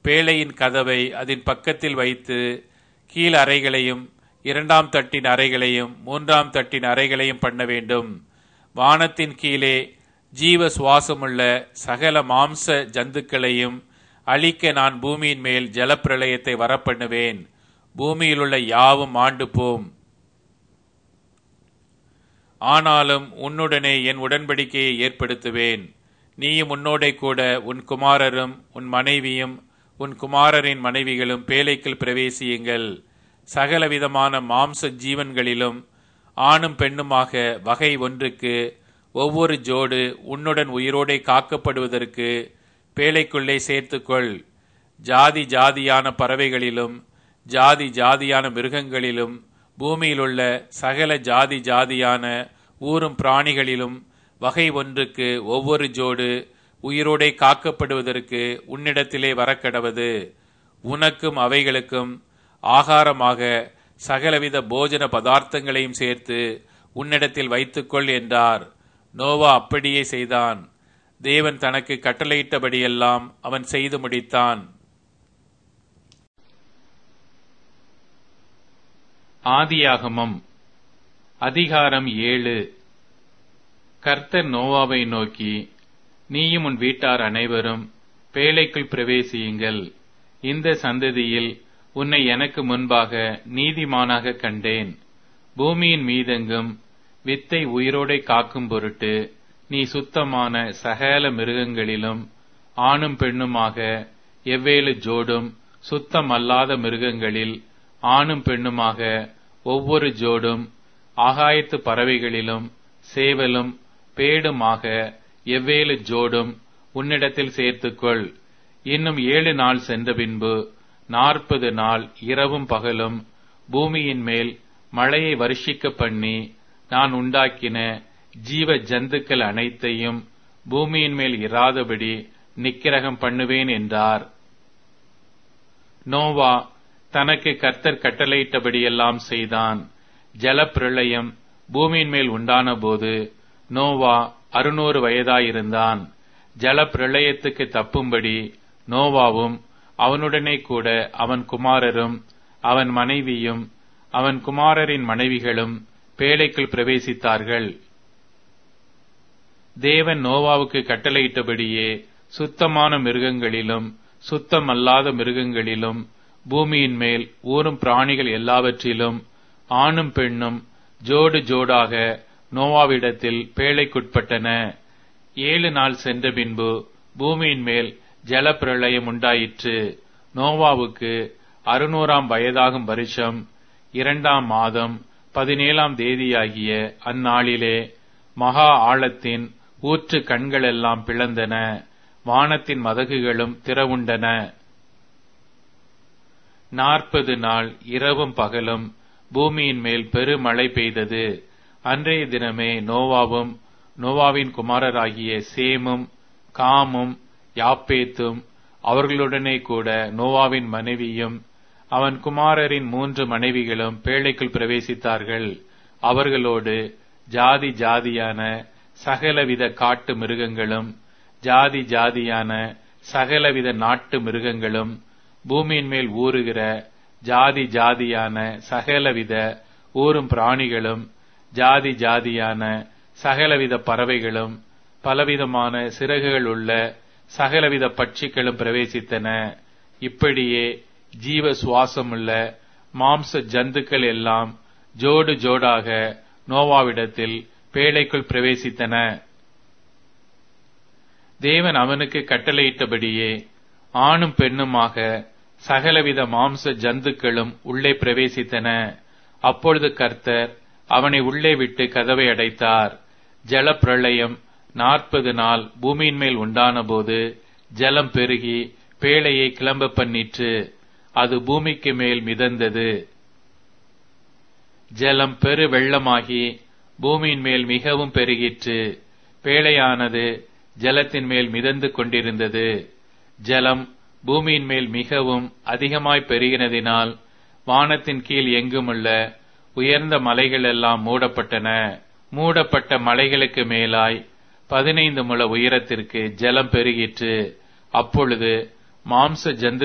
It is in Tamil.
பேழையின் கதவை அதன் பக்கத்தில் வைத்து கீழ் அறைகளையும் இரண்டாம் தட்டின் அறைகளையும் மூன்றாம் தட்டின் அறைகளையும் பண்ண வேண்டும் வானத்தின் கீழே ஜீவ சுவாசமுள்ள சகல மாம்ச ஜந்துக்களையும் அழிக்க நான் பூமியின் மேல் ஜலப்பிரளயத்தை வரப்பண்ணுவேன் பூமியிலுள்ள யாவும் ஆண்டு போம் ஆனாலும் உன்னுடனே என் உடன்படிக்கையை ஏற்படுத்துவேன் நீயும் உன்னோடே கூட உன் குமாரரும் உன் மனைவியும் உன் குமாரரின் மனைவிகளும் பேழைக்குள் பிரவேசியுங்கள் சகலவிதமான மாம்ச ஜீவன்களிலும் ஆணும் பெண்ணுமாக வகை ஒன்றுக்கு ஒவ்வொரு ஜோடு உன்னுடன் உயிரோடே காக்கப்படுவதற்கு பேழைக்குள்ளே சேர்த்துக்கொள் ஜாதி ஜாதியான பறவைகளிலும் ஜாதி ஜாதியான மிருகங்களிலும் பூமியிலுள்ள சகல ஜாதி ஜாதியான ஊரும் பிராணிகளிலும் வகை ஒன்றுக்கு ஒவ்வொரு ஜோடு உயிரோடே காக்கப்படுவதற்கு உன்னிடத்திலே வரக்கடவது உனக்கும் அவைகளுக்கும் ஆகாரமாக சகலவித போஜன பதார்த்தங்களையும் சேர்த்து உன்னிடத்தில் வைத்துக்கொள் என்றார் நோவா அப்படியே செய்தான் தேவன் தனக்கு கட்டளையிட்டபடியெல்லாம் அவன் செய்து முடித்தான் ஆதியாகமம் அதிகாரம் ஏழு கர்த்தர் நோவாவை நோக்கி நீயும் உன் வீட்டார் அனைவரும் பேழைக்குள் பிரவேசியுங்கள் இந்த சந்ததியில் உன்னை எனக்கு முன்பாக நீதிமானாக கண்டேன் பூமியின் மீதெங்கும் வித்தை உயிரோடை காக்கும் பொருட்டு நீ சுத்தமான சகல மிருகங்களிலும் ஆணும் பெண்ணுமாக எவ்வேலு ஜோடும் சுத்தமல்லாத மிருகங்களில் ஆணும் பெண்ணுமாக ஒவ்வொரு ஜோடும் ஆகாயத்து பறவைகளிலும் சேவலும் பேடுமாக எவ்வேலு ஜோடும் உன்னிடத்தில் சேர்த்துக்கொள் இன்னும் ஏழு நாள் சென்ற பின்பு நாற்பது நாள் இரவும் பகலும் பூமியின் மேல் மழையை வருஷிக்க பண்ணி நான் உண்டாக்கின ஜீவ ஜந்துக்கள் அனைத்தையும் பூமியின் மேல் இராதபடி நிக்கிரகம் பண்ணுவேன் என்றார் நோவா தனக்கு கர்த்தர் கட்டளையிட்டபடியெல்லாம் செய்தான் ஜலப்பிரளயம் பூமியின் மேல் உண்டான போது நோவா அறுநூறு வயதாயிருந்தான் ஜலப்பிரளயத்துக்கு தப்பும்படி நோவாவும் அவனுடனே கூட அவன் குமாரரும் அவன் மனைவியும் அவன் குமாரரின் மனைவிகளும் பேழைக்குள் பிரவேசித்தார்கள் தேவன் நோவாவுக்கு கட்டளையிட்டபடியே சுத்தமான மிருகங்களிலும் சுத்தமல்லாத மிருகங்களிலும் பூமியின் மேல் ஊரும் பிராணிகள் எல்லாவற்றிலும் ஆணும் பெண்ணும் ஜோடு ஜோடாக நோவாவிடத்தில் பேழைக்குட்பட்டன ஏழு நாள் சென்ற பின்பு பூமியின் மேல் ஜலப்பிரளயம் உண்டாயிற்று நோவாவுக்கு அறுநூறாம் வயதாகும் வருஷம் இரண்டாம் மாதம் பதினேழாம் தேதியாகிய அந்நாளிலே மகா ஆழத்தின் ஊற்று கண்களெல்லாம் பிளந்தன வானத்தின் மதகுகளும் திறவுண்டன நாற்பது நாள் இரவும் பகலும் பூமியின் மேல் பெருமழை பெய்தது அன்றைய தினமே நோவாவும் நோவாவின் குமாரராகிய சேமும் காமும் யாப்பேத்தும் அவர்களுடனே கூட நோவாவின் மனைவியும் அவன் குமாரரின் மூன்று மனைவிகளும் பேழைக்குள் பிரவேசித்தார்கள் அவர்களோடு ஜாதி ஜாதியான சகலவித காட்டு மிருகங்களும் ஜாதி ஜாதியான சகலவித நாட்டு மிருகங்களும் பூமியின் மேல் ஊறுகிற ஜாதி ஜாதியான சகலவித ஊரும் பிராணிகளும் ஜாதி ஜாதியான சகலவித பறவைகளும் பலவிதமான சிறகுகள் உள்ள சகலவித பட்சிகளும் பிரவேசித்தன இப்படியே ஜீவ சுவாசமுள்ள மாம்ச ஜந்துக்கள் எல்லாம் ஜோடு ஜோடாக நோவாவிடத்தில் பேழைக்குள் பிரவேசித்தன தேவன் அவனுக்கு கட்டளையிட்டபடியே ஆணும் பெண்ணுமாக சகலவித மாம்ச ஜந்துக்களும் உள்ளே பிரவேசித்தன அப்பொழுது கர்த்தர் அவனை உள்ளே விட்டு கதவை அடைத்தார் ஜலப்பிரளயம் நாற்பது நாள் பூமியின் மேல் உண்டான போது ஜலம் பெருகி பேழையை கிளம்ப பண்ணிற்று அது பூமிக்கு மேல் மிதந்தது ஜலம் பெரு வெள்ளமாகி பூமியின் மேல் மிகவும் பெருகிற்று பேழையானது ஜலத்தின் மேல் மிதந்து கொண்டிருந்தது ஜலம் பூமியின் மேல் மிகவும் அதிகமாய் பெருகினதினால் வானத்தின் கீழ் எங்குமுள்ள உயர்ந்த மலைகள் எல்லாம் மூடப்பட்டன மூடப்பட்ட மலைகளுக்கு மேலாய் பதினைந்து முழ உயரத்திற்கு ஜலம் பெருகிற்று அப்பொழுது மாம்ச ஜந்து